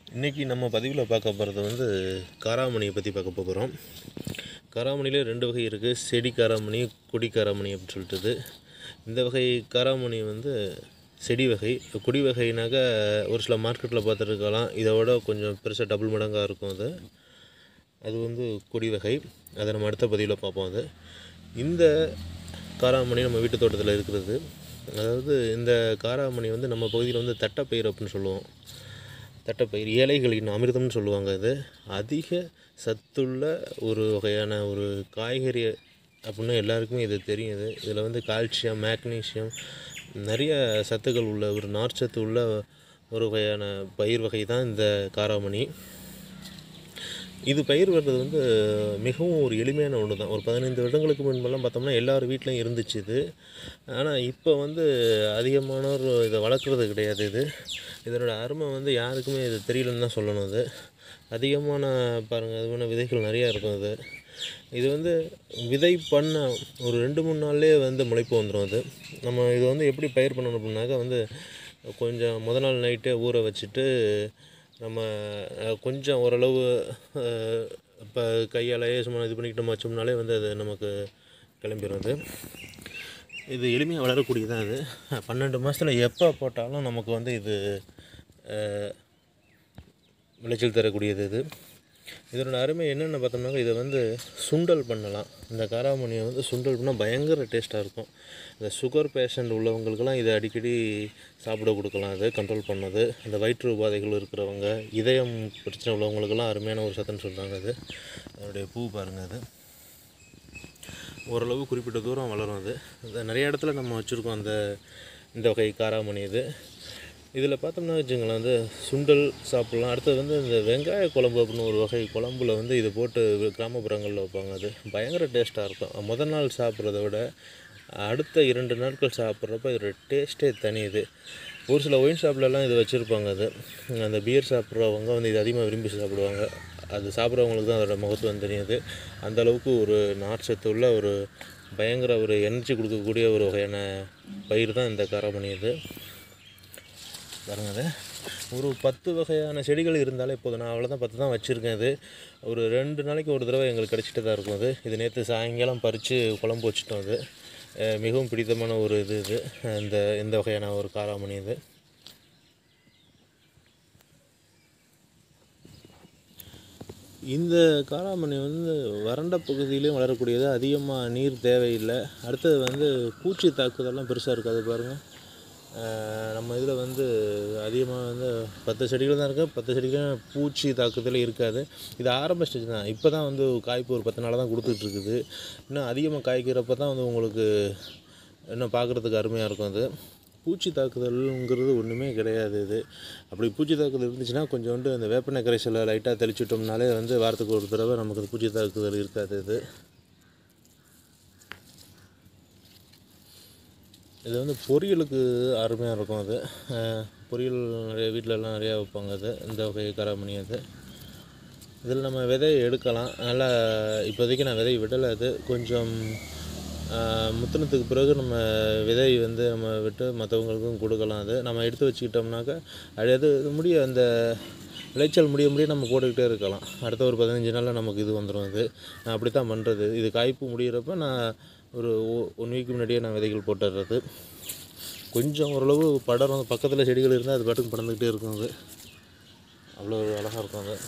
இன்றைக்கி நம்ம பதிவில் பார்க்க போகிறது வந்து காராமணியை பற்றி பார்க்க போகிறோம் காராமணியில் ரெண்டு வகை இருக்குது செடி காராமணி கொடி காராமணி அப்படின்னு சொல்லிட்டுது இந்த வகை காராமணி வந்து செடி வகை கொடி வகைனாக்கா ஒரு சில மார்க்கெட்டில் பார்த்துருக்கலாம் இதை விட கொஞ்சம் பெருசாக டபுள் மடங்காக இருக்கும் அது அது வந்து கொடி வகை அதை நம்ம அடுத்த பதிவில் பார்ப்போம் அது இந்த காராமணி நம்ம வீட்டு தோட்டத்தில் இருக்கிறது அதாவது இந்த காராமணி வந்து நம்ம பகுதியில் வந்து தட்டைப்பயிர் அப்படின்னு சொல்லுவோம் தட்டைப்பயிர் ஏழைகளின் அமிர்தம்னு சொல்லுவாங்க இது அதிக சத்துள்ள ஒரு வகையான ஒரு காய்கறி அப்படின்னு எல்லாருக்குமே இது தெரியும் இது இதில் வந்து கால்சியம் மேக்னீசியம் நிறைய சத்துக்கள் உள்ள ஒரு நார்ச்சத்து உள்ள ஒரு வகையான பயிர் வகை தான் இந்த காராமணி இது பயிர் வர்றது வந்து மிகவும் ஒரு எளிமையான ஒன்று தான் ஒரு பதினைந்து வருடங்களுக்கு முன்பெல்லாம் பார்த்தோம்னா எல்லார் வீட்லையும் இருந்துச்சு இது ஆனால் இப்போ வந்து அதிகமானோர் இதை வளர்க்குறது கிடையாது இது இதனோட அருமை வந்து யாருக்குமே இது தெரியலன்னு தான் சொல்லணும் அது அதிகமான பாருங்கள் அதுமான விதைகள் நிறையா இருக்கும் இது இது வந்து விதை பண்ண ஒரு ரெண்டு மூணு நாள்லேயே வந்து முளைப்பு வந்துடும் அது நம்ம இது வந்து எப்படி பயிர் பண்ணணும் அப்படின்னாக்கா வந்து கொஞ்சம் முத நாள் நைட்டே ஊற வச்சுட்டு நம்ம அஹ், கொஞ்சம் ஓரளவு இப்போ கையாலேயே சும்மா இது பண்ணிக்கிட்டு நம்ம வச்சோம்னாலே வந்து அது நமக்கு கிளம்பிடும் அது இது எளிமையாக வளரக்கூடியதான் இது பன்னெண்டு மாதத்தில் எப்போ போட்டாலும் நமக்கு வந்து இது அஹ், விளைச்சல் தரக்கூடியது இது இதனோட அருமை என்னென்னு பார்த்தோம்னாக்கா இதை வந்து சுண்டல் பண்ணலாம் இந்த காராமணியை வந்து சுண்டல் பண்ணால் பயங்கர டேஸ்ட்டாக இருக்கும் இந்த சுகர் பேஷண்ட் உள்ளவங்களுக்கெல்லாம் இதை அடிக்கடி சாப்பிட கொடுக்கலாம் அது கண்ட்ரோல் பண்ணது இந்த வயிற்று உபாதைகள் இருக்கிறவங்க இதயம் பிரச்சனை உள்ளவங்களுக்கெல்லாம் அருமையான ஒரு சத்துன்னு சொல்கிறாங்க அது அதனுடைய பூ பாருங்கள் அது ஓரளவு குறிப்பிட்ட தூரம் வளரும் அது அது நிறைய இடத்துல நம்ம வச்சுருக்கோம் அந்த இந்த வகை காராமணி இது இதில் பார்த்தோம்னா வச்சுங்களேன் வந்து சுண்டல் சாப்பிட்லாம் அடுத்தது வந்து இந்த வெங்காய குழம்பு அப்படின்னு ஒரு வகை குழம்புல வந்து இது போட்டு கிராமப்புறங்களில் வைப்பாங்க அது பயங்கர டேஸ்ட்டாக இருக்கும் முதல் நாள் சாப்பிட்றத விட அடுத்த இரண்டு நாட்கள் சாப்பிட்றப்ப இதோட டேஸ்ட்டே தனி இது ஒரு சில ஒயின் ஷாப்லலாம் இது வச்சுருப்பாங்க அது அந்த பியர் சாப்பிட்றவங்க வந்து இது அதிகமாக விரும்பி சாப்பிடுவாங்க அது சாப்பிட்றவங்களுக்கு தான் அதோட மகத்துவம் தெரியுது அந்த அளவுக்கு ஒரு நார்ச்சத்து உள்ள ஒரு பயங்கர ஒரு எனர்ஜி கொடுக்கக்கூடிய ஒரு வகையான பயிர் தான் இந்த காராமணி இது பாருங்க அது ஒரு பத்து வகையான செடிகள் இருந்தாலே போதும் நான் அவ்வளோதான் பத்து தான் வச்சுருக்கேன் இது ஒரு ரெண்டு நாளைக்கு ஒரு தடவை எங்களுக்கு கிடச்சிட்டு தான் இருக்கும் அது இது நேற்று சாயங்காலம் பறித்து குழம்பு வச்சுட்டோம் அது அஹ் மிகவும் பிடித்தமான ஒரு இது இது இந்த இந்த வகையான ஒரு காராமணி இது இந்த காராமணி வந்து வறண்ட பகுதியிலையும் வளரக்கூடியது அதிகமாக நீர் தேவையில்லை அடுத்தது வந்து பூச்சி தாக்குதல்லாம் பெருசாக இருக்காது பாருங்கள் அஹ் நம்ம இதில் வந்து அதிகமாக வந்து பத்து செடிகள் தான் இருக்குது பத்து செடிகளும் பூச்சி தாக்குதல் இருக்காது இது ஆரம்ப ஸ்டேஜ் தான் இப்போ தான் வந்து காய்ப்பு ஒரு பத்து நாளாக தான் கொடுத்துட்டு இருக்குது இன்னும் அதிகமாக காய்க்கிறப்ப தான் வந்து உங்களுக்கு இன்னும் பார்க்குறதுக்கு அருமையாக இருக்கும் அது பூச்சி தாக்குதல்ங்கிறது ஒன்றுமே கிடையாது இது அப்படி பூச்சி தாக்குதல் இருந்துச்சுன்னா கொஞ்சோண்டு அந்த வேப்பெண்ணெய் கரைசலை லைட்டாக தெளிச்சுட்டோம்னாலே வந்து வாரத்துக்கு ஒரு தடவை நமக்கு அந்த பூச்சி தாக்குதல் இருக்காது இது இது வந்து பொரியலுக்கு அருமையாக இருக்கும் அது அஹ் பொரியல் நிறைய வீட்டிலலாம் நிறையா வைப்பாங்க அது இந்த வகை காராமணி அது இதில் நம்ம விதையை எடுக்கலாம் நல்லா இப்போதைக்கு நான் விதை விடலை அது கொஞ்சம் அஹ், முத்துனத்துக்கு பிறகு நம்ம விதை வந்து நம்ம விட்டு மற்றவங்களுக்கும் கொடுக்கலாம் அது நம்ம எடுத்து வச்சுக்கிட்டோம்னாக்கா அது அது இது முடிய அந்த விளைச்சல் முடிய முடிய நம்ம போட்டுக்கிட்டே இருக்கலாம் அடுத்த ஒரு பதினஞ்சு நாளில் நமக்கு இது வந்துடும் அது நான் அப்படி தான் பண்ணுறது இது காய்ப்பு முடிகிறப்ப நான் ஒரு ஒன் வீக் முன்னாடியே நான் விதைகள் போட்டுடுறது கொஞ்சம் ஓரளவு படரும் பக்கத்தில் செடிகள் இருந்தால் அது பாட்டுக்கு படர்ந்துக்கிட்டே இருக்கும் அது அவ்வளோ அழகாக இருக்கும் அது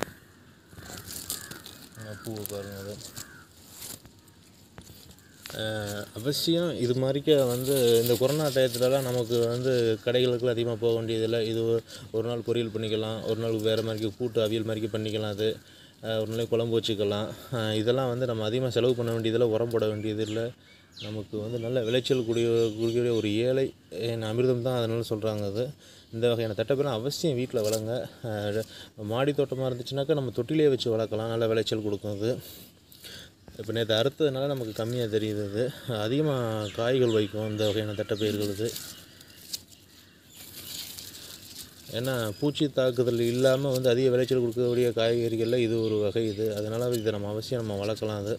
அஹ் பூவை பாருங்கள் அது அஹ் அவசியம் இது மாதிரிக்க வந்து இந்த கொரோனா டயத்துலலாம் நமக்கு வந்து கடைகளுக்கு அதிகமாக போக வேண்டியதில்லை இது ஒரு- ஒரு நாள் பொரியல் பண்ணிக்கலாம் ஒரு நாள் வேறு மாதிரி கூட்டு அவியல் மாதிரி பண்ணிக்கலாம் அது அஹ் ஒரு நாளைக்கு குழம்பு வச்சுக்கலாம் அஹ் இதெல்லாம் வந்து நம்ம அதிகமாக செலவு பண்ண வேண்டியதில்லை உரம் போட வேண்டியதில்லை நமக்கு வந்து நல்ல விளைச்சல் கூடிய கூடிய ஒரு ஏழை என் அமிர்தம் தான் அதனால சொல்கிறாங்க அது இந்த வகையான தட்டைப்பயிரம் அவசியம் வீட்டில் வளங்க அஹ் மாடி தோட்டமாக இருந்துச்சுனாக்கா நம்ம தொட்டிலே வச்சு வளர்க்கலாம் நல்ல விளைச்சல் கொடுக்கும் அது இப்போ நேற்று அறுத்ததுனால நமக்கு கம்மியாக தெரியுது அது அதிகமாக காய்கள் வைக்கும் இந்த வகையான தட்டைப்பயிர்கள் இது ஏன்னா பூச்சி தாக்குதல் இல்லாமல் வந்து அதிக விளைச்சல் கொடுக்கக்கூடிய காய்கறிகளில் இது ஒரு வகை இது அதனால் இதை நம்ம அவசியம் நம்ம வளர்க்கலாம் அது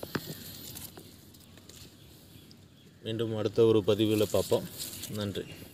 மீண்டும் அடுத்த ஒரு பதிவில் பார்ப்போம் நன்றி